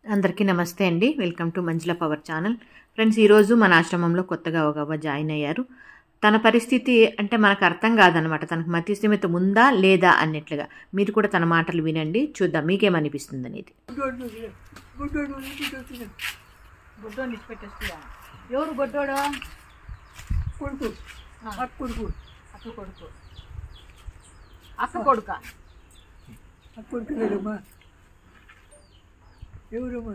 అందరికీ నమస్తే అండి welcome to Manjula power channel friends ఈరోజు మన ఆశ్రమంలో కొత్తగా ఒక అవ్వ జాయిన్ అయ్యారు తన పరిస్థితి అంటే మనకు అర్థం కాదనమాట తనకు మతి స్థిమిత ఉందా లేదా అన్నట్లుగా మీరు కూడా తన మాటలు వినండి చూద్దాం మీకేమనిపిస్తుంది అనేది గుడ్డోని ఇచ్చిపెట్టేస్తున్నా ఎవరు గుడ్డోడు కొడుకు అక్క కొడుకు అక్క కొడుకు అక్క కొడుక అక్క కొడుకు లేదమ్మా ఎవరమ్మా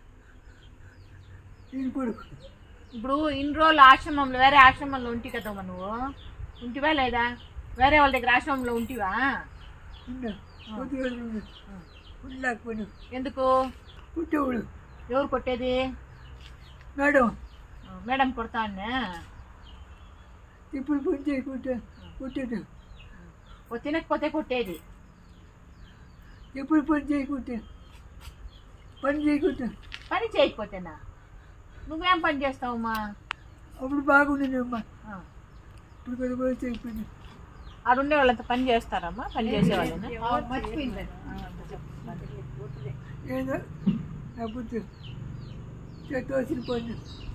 నేను కొడుకు ఇప్పుడు ఇన్ని రోజులు ఆశ్రమంలో వేరే ఆశ్రమంలో ఉంటి కదమ్మా నువ్వు ఉంటివా లేదా వేరే వాళ్ళ దగ్గర ఆశ్రమంలో ఉంటివా ఉన్నా కొద్ది రోజులు ఉన్నా ఉండలేకపోయినా ఎందుకు పుట్టేవాడు ఎవరు కొట్టేది మేడం ఆ, మేడం కొడతా అన్నా ఇప్పుడు పని చేయకుంటే పుట్టేది ఓ తినకపోతే కొట్టేది ఎప్పుడు పని చేయకుంటే పని చేయకుంటే పని చేయకపోతేనా నువ్వేం పని చేస్తావమ్మా అప్పుడు బాగుండేనమ్మా ఆ, ఇప్పుడు కొద్ది పని చేయకపోయినా ఆడ ఉండే వాళ్ళంతా పని చేస్తారమ్మా పని చేసేవాళ్ళేనా ఏదో నా బుద్ధి తోసిన పని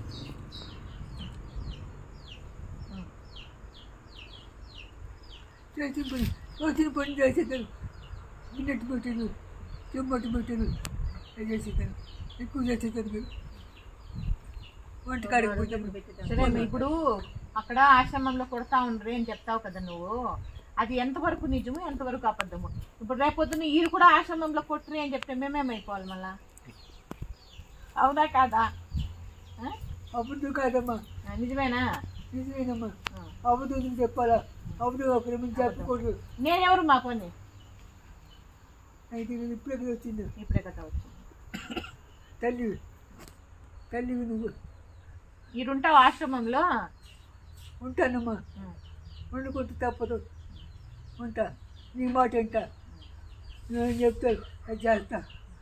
చేసిన పని తోసిన పని చేసేదాను మిన్నట్టు పెట్టాను చెమ్మట్టు పెట్టాను అది చేసేదాను ఎక్కువ చేసేదాను కదా వంట కాడికి పోతాను సరే అమ్మా, ఇప్పుడు అక్కడ ఆశ్రమంలో కొడతా ఉండరు అని చెప్తావు కదా నువ్వు అది ఎంతవరకు నిజము ఎంతవరకు అబద్ధము ఇప్పుడు రేపొద్దున ఈరు కూడా ఆశ్రమంలో కొట్టరు అని చెప్తే మేమేమైపోవాలి మళ్ళా అవునా కాదా ఆ? అబద్ధం కాదమ్మా ఆ, నిజమేనా నిజమేనమ్మా ఆ. అబద్ధం చెప్పాలా అబద్ధం అక్కడ నుంచి చెప్పకూడదు నేనెవరు మా పని అయితే నేను ఇప్పుడే వచ్చింది ఇప్పుడే కదా వచ్చింది తల్లి తల్లివి నువ్వు ఈడుంటావు ఆశ్రమంలో ఉంటానమ్మా ఉం. వండుకుంటూ తప్పదు ఉంటా నీ మాట వింటా నేను చెప్తాను అది చేస్తా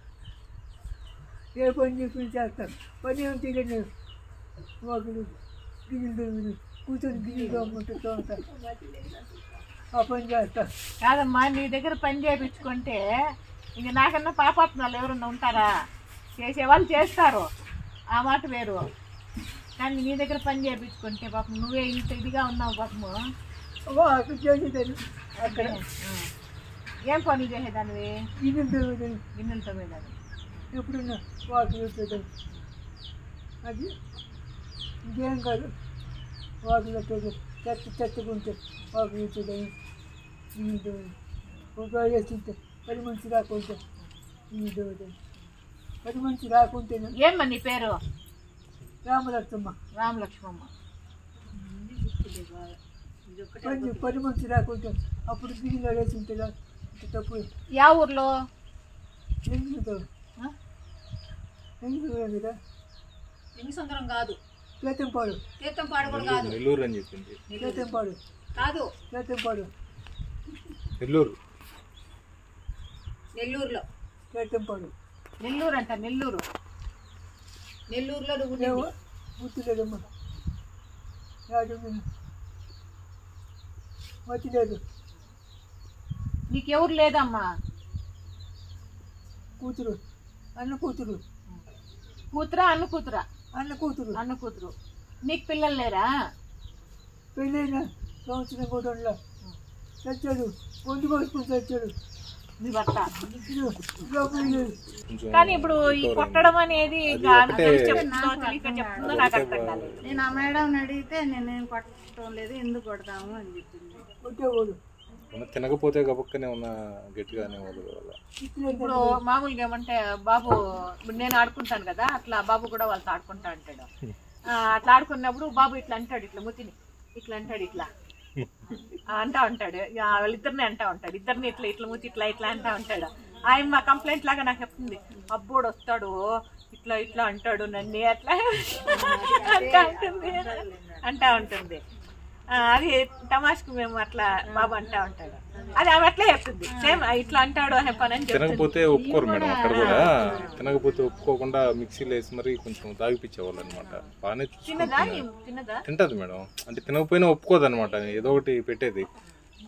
ఏ పని చెప్పి చేస్తా పని ఏం తెలియదు వాకులు గిన్నెలు తోమిన కూర్చొని గిన్నెలు తోముకుంటూ తోముతా ఆ పని చేస్తా కాదమ్మా నీ దగ్గర పని చేయించుకుంటే ఇంక నాకన్నా పాపాత్మాలు ఎవరన్నా ఉంటారా చేసేవాళ్ళు చేస్తారు ఆ మాట వేరు కానీ నీ దగ్గర పని చేయించుకుంటే పాపం నువ్వే ఇంత ఇదిగా ఉన్నావు పాపము అవ్వ అక్కడ చేసేదాన్ని అక్కడ ఆ. ఏం పని చేసేదానివి గిన్నెలు తోమేదాన్ని గిన్నెలతో పోయేదాన్ని ఎప్పుడున్నా వాకులు వచ్చేదాన్ని అది ఇంకేం కాదు వాకులు వచ్చేది చెత్త చెత్తకుంటే వాకులు వచ్చేదాన్ని గిన్నెలు తోమేదాన్ని ఒక వేస్తుంటే పది మనిషి రాకుంటే గిన్నెలు తోమేదాన్ని పది మనిషి రాకుంటేనే ఏమ్మా నీ పేరు రామలక్ష్మ రామలక్ష్మమ్మ పది పది మనిషి రాకుంటే అప్పుడు గిన్నెలో వేస్తుంటే తప్పు యా ఊర్లో ఎందుకు ఆ? ఎందుకు కదా నిమిషంకరం కాదు చేతంపాడు తీర్థంపాడు కూడా కాదు నెల్లూరు అని చెప్పింది చేతంపాడు కాదు చేతంపాడు నెల్లూరు నెల్లూరులో చేతంపాడు నెల్లూరు అంట నెల్లూరు నెల్లూరులో నువ్వు ఏమో గుర్తులేదమ్మా యాడు మతి లేదు నీకెవరు లేదమ్మా కూతురు అన్న కూతురు కూతురా అన్న కూతురా అన్న కూతురు అన్న కూతురు నీకు పిల్లలు లేరా పెళ్ళైన సంవత్సరం కూడా చచ్చాడు ఒంటి కోసుకుని చచ్చాడు మీ భర్త ఇదిగో, లోపల లేదు. కొంచెం కానీ ఇప్పుడు ఈ కొట్టడం అనేది అది గా- ఒకటే- తెలిసి చెప్తుందో తెలియక చెప్తుందో నాకు అర్థం కాలేదు నేను ఆ మేడం అడిగితే నేనేం కొట్టడం లేదు ఎందుకు కొడతాము అని చెప్పింది కొట్టేవాడు ఉన్న తినకపోతే గబక్కనే ఉన్న గట్టిగానే వాళ్ళు వాళ్ళ ఇప్పుడు మామూలుగా ఏమంటే బాబు ఇప్పుడు నేను ఆడుకుంటాను కదా అట్లా బాబు కూడా వాళ్ళతో ఆడుకుంటా అంటాడు ఆ, అట్లా ఆడుకున్నప్పుడు బాబు ఇట్లా అంటాడు ఇట్లా ముతిని ఇట్లా అంటాడు ఇట్లా ఆ, అంటా ఉంటాడు ఇక వాళ్ళిద్దరిని అంటా ఉంటాడు ఇద్దరిని ఇట్లా ఇట్లా ముతి ఇట్లా ఇట్లా అంటా ఉంటాడు ఆయన మా కంప్లైంట్ లాగా నాకు చెప్తుంది అబ్బోడు వస్తాడు ఇట్లా ఇట్లా అంటాడు నన్ను అట్లా అంటా ఉంటుంది అంటా ఉంటుంది ఆ, అది తమాష్కు మేము అట్లా బాబు అంటా ఉంటాడు అది ఆమె అట్లే చెప్తుంది సేమ్ ఇట్లా అంటాడు అనే పని అని చెప్తుంది తినకపోతే ఒప్పుకోరు మేడం అక్కడ కూడా తినకపోతే ఒప్పుకోకుండా మిక్సీలో వేసి మరి కొంచెం తాగిపించేవాళ్ళు అనమాట బాగానే తిన్నదా చూసుకుంటున్నారు తిన్నదా తింటది మేడం అంటే తినకపోయినా ఒప్పుకోదు అనమాట ఏదో ఒకటి పెట్టేది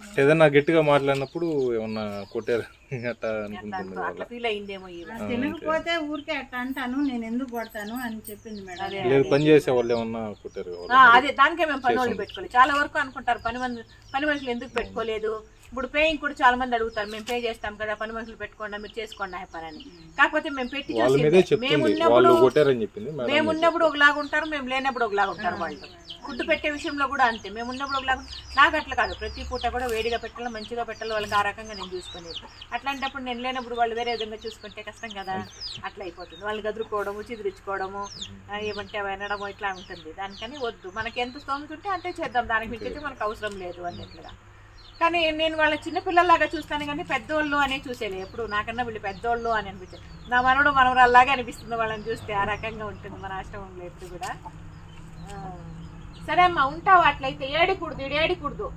ఏదన్నా గట్టిగా మాట్లాడినప్పుడు ఏమన్నా కొట్టారు అట్లా అనుకుంటున్నారు అట్లా వాళ్ళ ఫీల్ అయిందేమో ఈమె. తినకపోతే ఊరికే అట్లా అంటాను నేను ఎందుకు కొడతాను అని చెప్పింది మేడం లేదు పని చేసే వాళ్ళు ఏమన్నా కొట్టారు ఆ, అదే దానికే మేము పని వాళ్ళు పెట్టుకోలేదు చాలా వరకు అనుకుంటారు పని మంది పని మనుషులు ఎందుకు పెట్టుకోలేదు ఇప్పుడు పేయింగ్ కూడా చాలా మంది అడుగుతారు మేము పే చేస్తాం కదా పని మనుషులు పెట్టుకోండి మీరు చేసుకోండి ఆ పని అని కాకపోతే మేము పెట్టి వాళ్ళ చూసి మీదే మేము చెప్తుంది ఉన్నప్పుడు వాళ్ళు కొట్టారని చెప్పింది మేడం మేము ఉన్నప్పుడు ఒకలాగా ఉంటారు మేము లేనప్పుడు ఒకలాగా ఉంటారు వాళ్ళు ఫుడ్ పెట్టే విషయంలో కూడా అంతే మేము ఉన్నప్పుడు ఒకలాగా నాకు అట్లా కాదు ప్రతి పూట కూడా వేడిగా పెట్టాలి మంచిగా పెట్టాలి వాళ్ళకి ఆ రకంగా నేను చూసుకునేది అట్లాంటప్పుడు నేను లేనప్పుడు వాళ్ళు వేరే విధంగా చూసుకుంటే కష్టం కదా అట్లా అయిపోతుంది వాళ్ళు గదురుకోవడము చిదిరించుకోవడము ఆ, ఏమంటే అవి అనడము ఇట్లా ఉంటుంది దానికని వద్దు మనకి ఎంత స్తోమత ఉంటే అంతే చేద్దాం దానికి మించితే మనకు అవసరం లేదు అన్నట్లుగా కానీ నేను వాళ్ళ చిన్నపిల్లల్లాగా చూస్తాను కానీ పెద్దోళ్ళు అనే చూసేది ఎప్పుడు నాకన్నా వీళ్ళు పెద్దోళ్ళు అని అనిపించింది నా మనవడు మనవరాల్లాగా అనిపిస్తుంది వాళ్ళని చూస్తే ఆ రకంగా ఉంటుంది మన ఆశ్రమంలో ఎప్పుడు కూడా ఆ, సరే అమ్మా ఉంటావు అట్లయితే ఏడకూడదు ఈడు ఏడకూడదు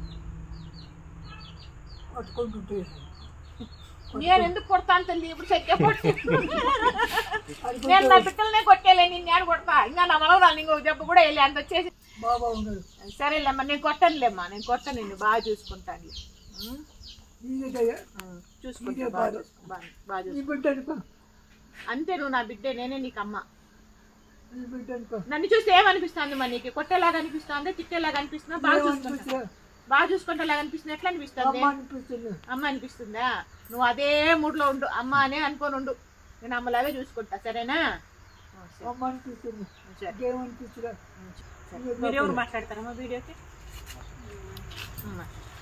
పట్టుకుంటుంటే నేను ఎందుకు కొడతాను తల్లి ఇప్పుడు సరిగ్గా కొట్టి నేను నా బిడ్డలనే కొట్టేలే నిన్ను ఏడు కొడతా ఇంకా నా మనవరాలు ఇంకొక దెబ్బ కూడా వెళ్ళి అంత వచ్చేసి బాబా ఉన్నాడు సరేలేమ్మా నేను కొట్టనులేమ్మా నేను కొట్టను నిన్ను బాగా చూసుకుంటాను ఉం? నీదయ్యా ఉం, చూసుకుంటా బాగా చూసుకో బాగా బాగా నీ చూసుకో బిడ్డ అనుకో అంతే నువ్వు నా బిడ్డే నేనే నీకు అమ్మ నీ బిడ్డ అనుకో నన్ను చూస్తే ఏమనిపిస్తుంది మరి నీకు కొట్టేలాగా అనిపిస్తుందా తిట్టేలాగా అనిపిస్తుందా బాగా చూసుకుంటా ఏమనిపిస్తుందా? బాగా చూసుకుంటేలాగా అనిపిస్తుంది ఎట్లా అనిపిస్తుంది అమ్మ అనిపిస్తుంది అమ్మ అనిపిస్తుందా నువ్వు అదే మూడ్లో ఉండు అమ్మ అనే అనుకొని ఉండు నేను అమ్మలాగే చూసుకుంటా సరేనా ఆ, సరే. అమ్మ అనిపిస్తుంది సరే. ఇంకేమనిపిస్తుందా సరే. మీరు ఎవరు మాట్లాడతారమ్మా వీడియోకి అమ్మా.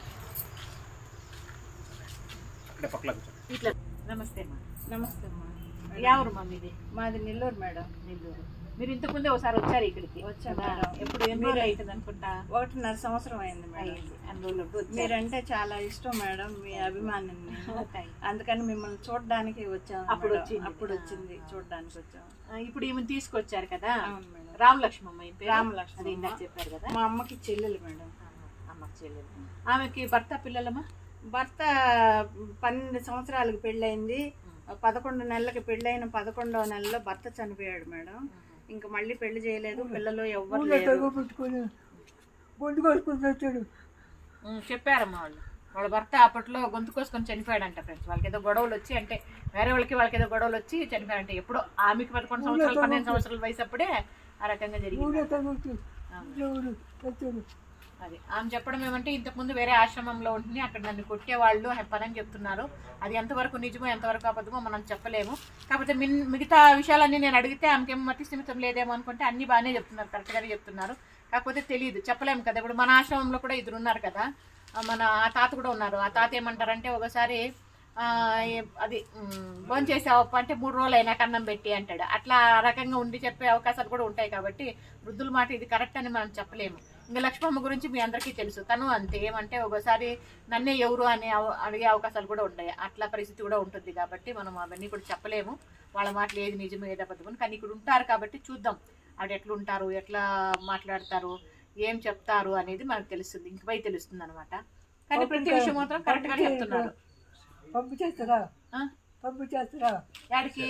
ఇట్లా నమస్తే అమ్మా నమస్తే అమ్మా ఎవరు మా మీది మాది నెల్లూరు మేడం నెల్లూరు మీరు ఇంతకు ముందే ఒకసారి వచ్చారు ఇక్కడికి వచ్చాను కదా? మేడం. ఎప్పుడు ఎన్ని రోజులు అవుతుంది అనుకుంటా ఒకటిన్నర సంవత్సరం అయింది మేడం అయ్యింది అన్ని రోజులు వచ్చారు. మీరంటే చాలా ఇష్టం మేడం మీ అభిమాని Thank you. అందుకని మిమ్మల్ని చూడడానికి వచ్చాము అప్పుడు మేడం. వచ్చింది. అప్పుడు వచ్చింది చూడడానికి వచ్చాము ఆ, ఇప్పుడు ఈమె తీసుకొచ్చారు కదా అవును మేడం రామలక్ష్మమ్మ ఈమె పేరు? రామలక్ష్మమ్మ. అది ఇందాక చెప్పారు కదా మా అమ్మకి చెల్లెలు మేడం అమ్మ చెల్లెలు ఆమెకి భర్త పిల్లలమ్మా భర్త పన్నెండు సంవత్సరాలకు పెళ్ళయింది పదకొండు నెలలకి పెళ్ళైన పదకొండవ నెలలో భర్త చనిపోయాడు మేడం ఇంకా మళ్ళీ పెళ్లి చేయలేదు పిల్లలు ఎవ్వరు ఊళ్ళో లేరు తగ్గు పెట్టుకొని గుండు కొట్టుకుని వచ్చాడు ఉమ్, చెప్పారమ్మా వాళ్ళు వాళ్ళ భర్త అప్పట్లో గొంతు కోసుకొని చనిపోయాడంట ఫ్రెండ్స్ వాళ్ళకి ఏదో గొడవలు వచ్చి అంటే వేరే వాళ్ళకి వాళ్ళకి ఏదో గొడవలు వచ్చి చనిపోయాడంట ఎప్పుడో ఆమెకి పదకొండు సంవత్సరాలు పన్నెండు సంవత్సరాల వయసు అప్పుడే ఆ రకంగా జరిగింది ఊళ్ళో తగ్గుతూ దేవుడు వచ్చాడు అది ఆమె చెప్పడం ఏమంటే ఇంతకుముందు వేరే ఆశ్రమంలో ఉంటుంది అక్కడ నన్ను కొట్టేవాళ్ళు పని చెప్తున్నారు అది ఎంతవరకు నిజమో ఎంతవరకు అబద్ధమో మనం చెప్పలేము కాకపోతే మిన్ మిగతా విషయాలన్నీ నేను అడిగితే ఆమెకేమో మతి స్థిమితం లేదేమో అనుకుంటే అన్ని బాగానే చెప్తున్నారు కరెక్ట్గానే చెప్తున్నారు కాకపోతే తెలియదు చెప్పలేము కదా ఇప్పుడు మన ఆశ్రమంలో కూడా ఇద్దరు ఉన్నారు కదా ఆ మన ఆ తాత కూడా ఉన్నారు ఆ తాత ఏమంటారంటే ఒకసారి ఆ, ఏ- అది భోజనం చేసావప్ప అంటే మూడు రోజులు అయినా కన్నం పెట్టి అంటాడు అట్లా ఆ రకంగా ఉండి చెప్పే అవకాశాలు కూడా ఉంటాయి కాబట్టి వృద్ధుల మాట ఇది కరెక్ట్ అని మనం చెప్పలేము ఇంకా లక్ష్మమ్మ గురించి మీ అందరికీ తెలుసు తను అంతే ఏమంటే ఒకసారి నన్నే ఎవరు అని అవ- అడిగే అవకాశాలు కూడా ఉంటాయి అట్లా పరిస్థితి కూడా ఉంటుంది కాబట్టి మనం అవన్నీ కూడా చెప్పలేము వాళ్ళ మాటలు ఏది నిజమో ఏది అబద్ధమని కానీ ఇక్కడ ఉంటారు కాబట్టి చూద్దాం ఆవిడ ఎట్లా ఉంటారు ఎట్లా మాట్లాడతారు ఏం చెప్తారు అనేది మనకు తెలుస్తుంది ఇంకపై తెలుస్తుంది అనమాట కానీ ప్రతి విషయం మాత్రం కరెక్ట్ గా చెప్తున్నారు పంపు చేస్తారా ఆ? పంపు చేస్తారా యాడికి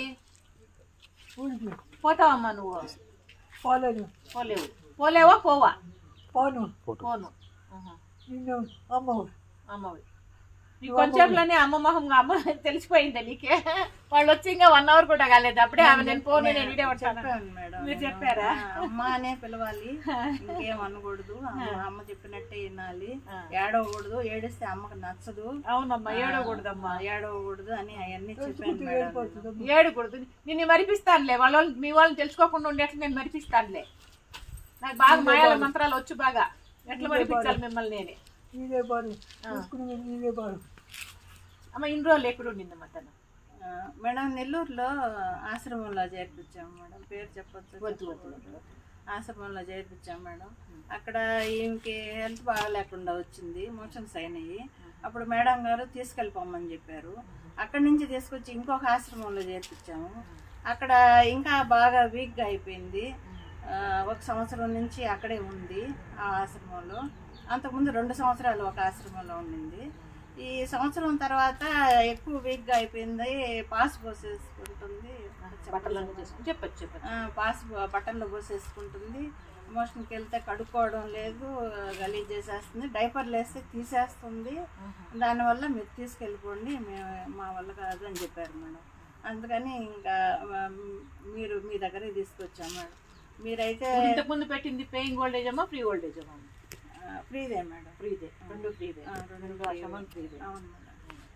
ఊరికి పోతావమ్మా నువ్వు పోలేను పోలేవు పోలేవా పోవా పోను పోను ఆహా. నిన్ను అమ్మ అమ్మవి నీ కొంచెంలోనే అమ్మ మొహం అమ్మ తెలిసిపోయింది నీకే వాళ్ళు వచ్చి ఇంకా వన్ అవర్ కూడా కాలేదు అప్పుడే ఆమె నేను పోను నేను వీడియో పడతాను చెప్పాను మేడం మీరు చెప్పారా ఆ, అమ్మ అనే పిలవాలి ఇంకేం అనకూడదు అమ్మ అమ్మ చెప్పినట్టే వినాలి ఏడవకూడదు ఏడిస్తే అమ్మకి నచ్చదు అవునమ్మా ఏడవకూడదమ్మా ఏడవకూడదు అని అవన్నీ చెప్పాను మేడం ఏడకూడదు నిన్ను మరిపిస్తానులే వాళ్ళ వాళ్ళు- మీ వాళ్ళని తెలుసుకోకుండా ఉండేట్లు నేను మరిపిస్తానులే నాకు బాగా మాయాల మంత్రాలు వచ్చు బాగా ఎట్లా మరిపించాలి మిమ్మల్ని నేనే నీదే బారు చూసుకుని నీదే బారు అమ్మ ఇన్ని రోజులు ఎక్కడ ఉండిందమ్మా తను ఆ, మేడం నెల్లూరులో ఆశ్రమంలో చేర్పించాం మేడం పేరు చెప్పొచ్చు వద్దు వద్దు వద్దు ఆశ్రమంలో చేర్పించాం మేడం అక్కడ ఈమెకి హెల్త్ బాగాలేకుండా వచ్చింది మోషన్స్ అయినాయి అప్పుడు మేడం గారు తీసుకెళ్ళిపోమని చెప్పారు అక్కడి నుంచి తీసుకొచ్చి ఇంకొక ఆశ్రమంలో చేర్పించాము అక్కడ ఇంకా బాగా వీక్గా అయిపోయింది ఆ, ఒక సంవత్సరం నుంచి అక్కడే ఉంది ఆ ఆశ్రమంలో అంతకుముందు రెండు సంవత్సరాలు ఒక ఆశ్రమంలో ఉండింది ఈ సంవత్సరం తర్వాత ఎక్కువ వీక్గా అయిపోయింది పాస్ పోసేసుకుంటుంది బట్టలను చేసుకుని చెప్పచ్చు చెప్పచ్చు ఆ, పాస్ బ- బట్టల్లో పోసేసుకుంటుంది మోషన్కి వెళ్తే కడుక్కోవడం లేదు గలీజ్ చేసేస్తుంది డైపర్లు వేస్తే తీసేస్తుంది దానివల్ల మీరు తీసుకెళ్ళిపోండి మేము మా వల్ల కాదు అని చెప్పారు మేడం అందుకని ఇంకా ఆ, మీరు మీ దగ్గరే తీసుకొచ్చాం మేడం మీరైతే ఇంతకు ముందు పెట్టింది paying old age free old age ఆ, ఫ్రీదే మేడం ఫ్రీదే రెండు ఫ్రీదే ఆ, రెండు రెండు ఆశ్రమాలు ఫ్రీదే అవును మేడం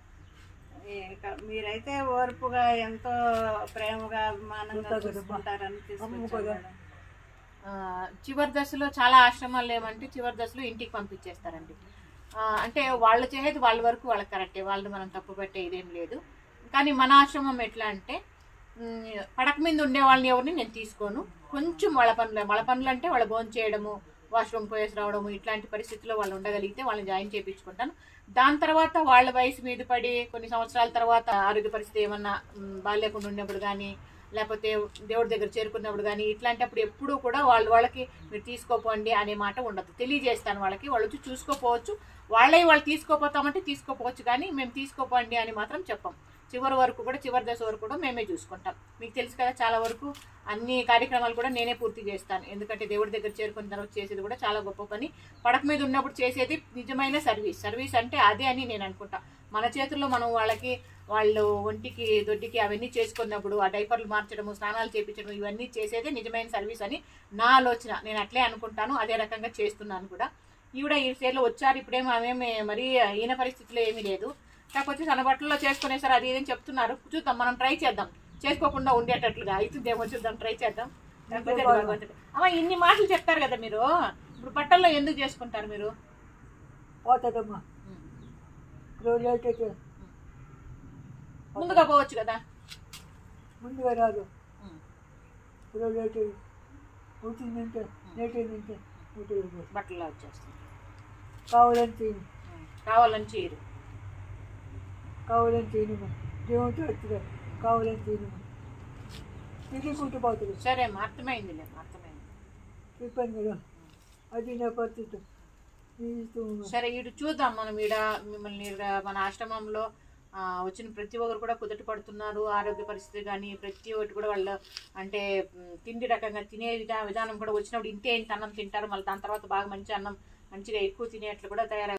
ఇక మీరైతే ఓర్పుగా ఎంతో ప్రేమగా అభిమానంగా చూసుకుంటారని తీసుకొచ్చాం మేడం ఆ, చివరి దశలో చాలా ఆశ్రమాలు ఏమంటే చివరి దశలో ఇంటికి పంపించేస్తారండి ఆ, అంటే వాళ్ళు చేసేది వాళ్ళ వరకు వాళ్ళకి కరెక్టే వాళ్ళని మనం తప్పు పెట్టే ఇదేం లేదు కానీ మన ఆశ్రమం ఎట్లా అంటే ఉమ్, పడక మీద ఉండే వాళ్ళని ఎవరిని నేను తీసుకోను కొంచెం వాళ్ళ పనులు వాళ్ళ పనులు అంటే వాళ్ళ భోజనం చేయడము వాష్రూమ్ పోయేసి రావడము ఇట్లాంటి పరిస్థితుల్లో వాళ్ళు ఉండగలిగితే వాళ్ళని జాయిన్ చేయించుకుంటాను దాని తర్వాత వాళ్ళ వయసు మీద పడి కొన్ని సంవత్సరాల తర్వాత ఆరోగ్య పరిస్థితి ఏమన్నా ఉమ్, బాగాలేకుండా ఉన్నప్పుడు కానీ లేకపోతే దేవుడి దగ్గర చేరుకున్నప్పుడు కానీ ఇట్లాంటప్పుడు ఎప్పుడూ కూడా వాళ్ళు వాళ్ళకి మీరు తీసుకోపోండి అనే మాట ఉండదు తెలియజేస్తాను వాళ్ళకి వాళ్ళు వచ్చి చూసుకోపోవచ్చు వాళ్ళే వాళ్ళు తీసుకోపోతామంటే తీసుకోపోవచ్చు కానీ మేము తీసుకోపోండి అని మాత్రం చెప్పం చివరి వరకు కూడా చివరి దశ వరకు కూడా మేమే చూసుకుంటాం మీకు తెలుసు కదా చాలా వరకు అన్ని కార్యక్రమాలు కూడా నేనే పూర్తి చేస్తాను ఎందుకంటే దేవుడి దగ్గర చేరుకున్న తర్వాత చేసేది కూడా చాలా గొప్ప పని పడక మీద ఉన్నప్పుడు చేసేది నిజమైన సర్వీస్ సర్వీస్ అంటే అదే అని నేను అనుకుంటా మన చేతుల్లో మనం వాళ్ళకి వాళ్ళు ఒంటికి దొడ్డికి అవన్నీ చేసుకున్నప్పుడు ఆ డైపర్లు మార్చడము స్నానాలు చేయించడం ఇవన్నీ చేసేదే నిజమైన సర్వీస్ అని నా ఆలోచన నేను అట్లే అనుకుంటాను అదే రకంగా చేస్తున్నాను కూడా ఈవిడ ఈ స్టేజ్లో వచ్చారు ఇప్పుడేమో ఆమె మరీ ఈయన పరిస్థితిలో ఏమీ లేదు కాకపోతే తన బట్టల్లో చేసుకునేసారు అది ఇదని చెప్తున్నారు చూద్దాం మనం ట్రై చేద్దాం చేసుకోకుండా ఉండేటట్లుగా అవుతుందేమో చూద్దాం ట్రై చేద్దాం లేకపోతే అది భగవంతుడు. అమ్మ ఇన్ని మాటలు చెప్తారు కదా మీరు ఇప్పుడు బట్టల్లో ఎందుకు చేసుకుంటారు మీరు పోతుందమ్మా ఇప్పుడు లేట్ అయితే ముందుగా పోవచ్చు కదా ముందుగా రాదు ఇప్పుడు లేట్ అయ్యి వచ్చిందంటే లేట్ అయిందంటే లేట్ అయిపోతుంది బట్టల్లో వచ్చేస్తుంది కావాలని చేయను కావాలని చేయరు కావాలని చేయను దేవుడితో వచ్చిన కావాలని చేయను తెలియకుంటూ పోతుంది సరే అమ్మా అర్థమైందిలే అర్థమైంది చెప్పాను కదా అది నా పరిస్థితి జీవితం సరే ఇటు చూద్దాం మనం ఈడ మిమ్మల్ని ఈడ మన ఆశ్రమంలో ఆ, వచ్చిన ప్రతి ఒక్కరు కూడా కుదట పడుతున్నారు ఆరోగ్య పరిస్థితి కానీ ప్రతి ఒక్కటి కూడా వాళ్ళు అంటే మ్, తిండి రకంగా తినే విధా విధానం కూడా వచ్చినప్పుడు ఇంతే ఇంత అన్నం తింటారు మళ్ళీ దాని తర్వాత బాగా మంచి అన్నం మంచిగా ఎక్కువ తినేట్లు కూడా తయారై